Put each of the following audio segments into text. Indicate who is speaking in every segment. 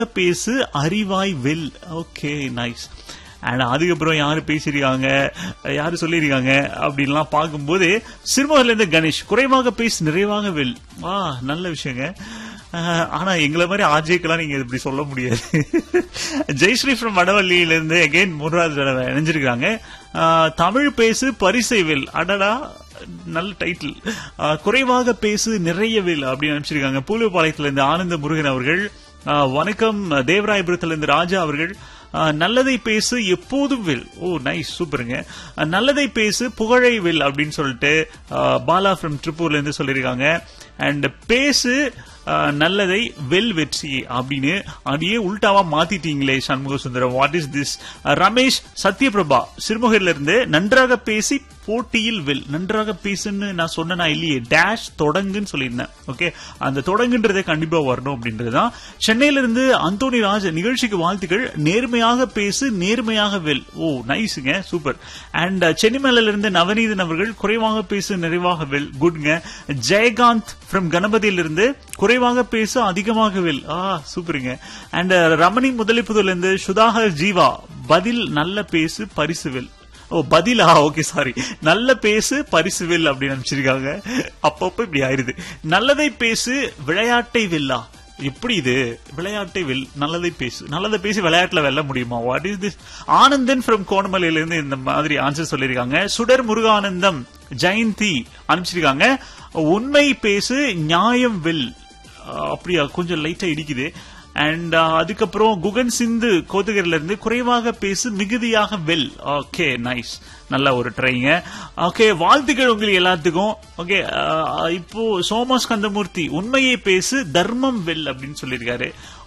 Speaker 1: பேசு அறிவாய் well okay nice and அதுக்கப்புறம் யாரு பேசியிருக்காங்க யாரு சொல்லியிருக்காங்க அப்படின்லாம் பார்க்கும்போது சிறுமகர்ல இருந்து கணேஷ் குறைவாக பேசு நிறைவாக வெல் ஆ நல்ல விஷயங்க அஹ், ஆனா எங்களை மாதிரி ஆர்ஜேக்கெல்லாம் நீங்க இப்படி சொல்ல முடியாது ஜெயஸ்ரீ ஃப்ரம் வடவள்ளியில இருந்து அகைன் மூன்றாவது தடவை இணைஞ்சிருக்காங்க அஹ், தமிழ் பேசு பரிசை வெல் அடடா நல்ல டைட்டில் குறைவாக பேசு நிறைய வெல் அப்படின்னு அனுப்பிச்சிருக்காங்க பூலுப்பாளையத்துல இருந்து ஆனந்த முருகன் அவர்கள் அஹ், வணக்கம் தேவராயபுரத்துல இருந்து ராஜா அவர்கள் அஹ், நல்லதை பேசு எப்போதும் வில் ஓ நைஸ் சூப்பருங்க அஹ், நல்லதை பேசு புகழை வில் அப்படின்னு சொல்லிட்டு அஹ், பாலா ஃப்ரம் ட்ரிப்பூர்ல இருந்து சொல்லியிருக்காங்க அண்ட் பேசு அஹ், நல்லதை வெல் வெற்றி அப்படின்னு அதையே உல்டாவா மாத்திட்டீங்களே Shanmuga Sundaram what is this Ramesh Sathyaprabha சிறுமுகையில இருந்து நன்றாக பேசி போட்டியில் வெல் நன்றாக பேசுன்னு நான் சொன்னேனா இல்லையே டேஷ் தொடங்குன்னு சொல்லியிருந்தேன் ஓகே அந்த தொடங்குன்றதே கண்டிப்பா வரணும் அப்படின்றதுதான் சென்னையில இருந்து அந்தோனி ராஜ் நிகழ்ச்சிக்கு வாழ்த்துக்கள் நேர்மையாக பேசு நேர்மையாக வெல் ஓ நைஸுங்க சூப்பர் அண்ட் சென்னிமலையில இருந்து நவநீதன் அவர்கள் குறைவாக பேசு நிறைவாக வெல் குட்ங்க ஜெயகாந்த் ஃப்ரம் கணபதியிலிருந்து குறைவாக பேசு அதிகமாக வெல் ஆ சூப்பருங்க அண்ட் ரமணி முதலிப்புதுல இருந்து சுதாகர் ஜீவா பதில் நல்ல பேசு பரிசு வெல் ஓ பதிலா ஓகே சாரி நல்ல பேசு பரிசு வெல் அப்படின்னு நினைச்சிருக்காங்க அப்பப்போ இப்படி ஆயிருது நல்லதை பேசு விளையாட்டை வெல்லா எப்படி இது விளையாட்டை வெல் நல்லதை பேசு நல்லதை பேசி விளையாட்டுல வெல்ல முடியுமா what is this Anandan from கோணமலையில இருந்து இந்த மாதிரி ஆன்சர் சொல்லியிருக்காங்க சுடர் முருகானந்தம் ஜெயந்தி அனுப்பிச்சிருக்காங்க உண்மை பேசு நியாயம் வெல் அஹ் அப்படியா கொஞ்சம் லைட்டா இடிக்குது அண்ட் அதுக்கப்புறம் குகன் சிந்து கோத்தகிரில இருந்து குறைவாக பேசு மிகுதியாக வெல் ஓகே நைஸ் நல்ல ஒரு ட்ரைங்க ஓகே வாழ்த்துக்கள் உங்களுக்கு எல்லாத்துக்கும் ஓகே இப்போ சோமஸ் கந்தமூர்த்தி உண்மையை பேசு தர்மம் வெல் அப்படின்னு சொல்லியிருக்காரு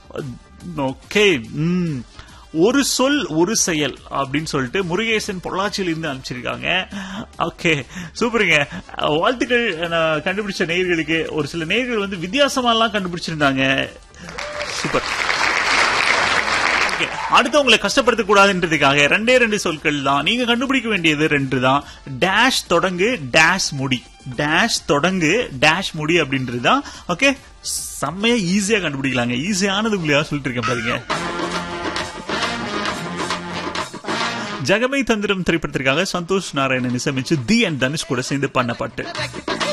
Speaker 1: ஓகே ம் ஒரு சொல் ஒரு செயல் அப்படின்னு சொல்லிட்டு முருகேசன் பொள்ளாச்சியில இருந்து அனுப்பிச்சிருக்காங்க ஓகே சூப்பருங்க வாழ்த்துக்கள் நான் கண்டுபிடிச்ச நேயர்களுக்கு ஒரு சில நேயர்கள் வந்து வித்தியாசமாலாம் கண்டுபிடிச்சிருந்தாங்க சூப்பர் Okay. அடுத்து உங்களை கஷ்டப்படுத்த கூடாதுன்றதுக்காக ரெண்டே ரெண்டு சொற்கள் தான் நீங்க கண்டுபிடிக்க வேண்டியது ரெண்டு தான் டேஷ் தொடங்கு டேஷ் முடி டேஷ் தொடங்கு டேஷ் முடி அப்படின்றது தான் ஓகே செம்மையா ஈஸியா கண்டுபிடிக்கலாங்க ஈஸியானது உங்களையா சொல்லிட்டு இருக்கேன் பாருங்க ஜெகமை தந்திரம் திரைப்படத்திற்காக சந்தோஷ் நாராயணன் இசையமைச்சு தி அண்ட் தனுஷ் கூட சேர்ந்து பண்ண பாட்டு